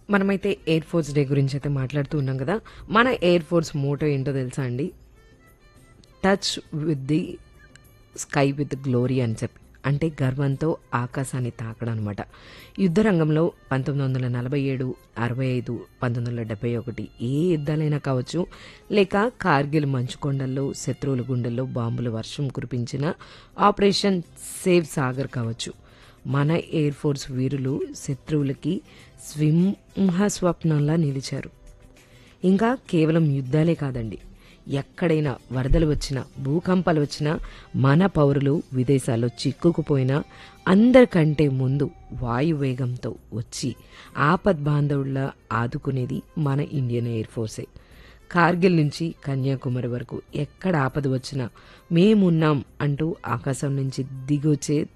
మనమైతే air force day గురించి అయితే మాట్లాడుతూ ఉన్నాం కదా మన ఎయిర్ ఫోర్స్ మోటో ఏంటో తెలుసా అండి touch with the sky with glory అని చెప్పి అంటే గర్వంతో ఆకాశాన్ని తాకడం అనమాట యుద్ధ రంగంలో పంతొమ్మిది వందల నలభై ఏడు అరవై ఐదు పంతొమ్మిది వందల డెబ్బై ఒకటి ఏ యుద్ధాలైనా కావచ్చు లేక కార్గిల్ మంచుకొండల్లో శత్రువుల గుండెల్లో బాంబుల వర్షం కురిపించిన ఆపరేషన్ సేవ్ సాగర్ కావచ్చు మన ఎయిర్ ఫోర్స్ వీరులు శత్రువులకి సింహ స్వప్నంలా నిలిచారు ఇంకా కేవలం యుద్ధాలే కాదండి ఎక్కడైనా వరదలు వచ్చినా భూకంపాలు వచ్చినా మన పౌరులు విదేశాల్లో చిక్కుకుపోయినా అందరికంటే ముందు వాయువేగంతో వచ్చి ఆపద్ బాంధవుల్లా ఆదుకునేది మన ఇండియన్ ఎయిర్ ఫోర్సే కార్గిల్ నుంచి కన్యాకుమారి వరకు ఎక్కడ ఆపద వచ్చినా మేమున్నాం అంటూ ఆకాశం నుంచి దిగొచ్చే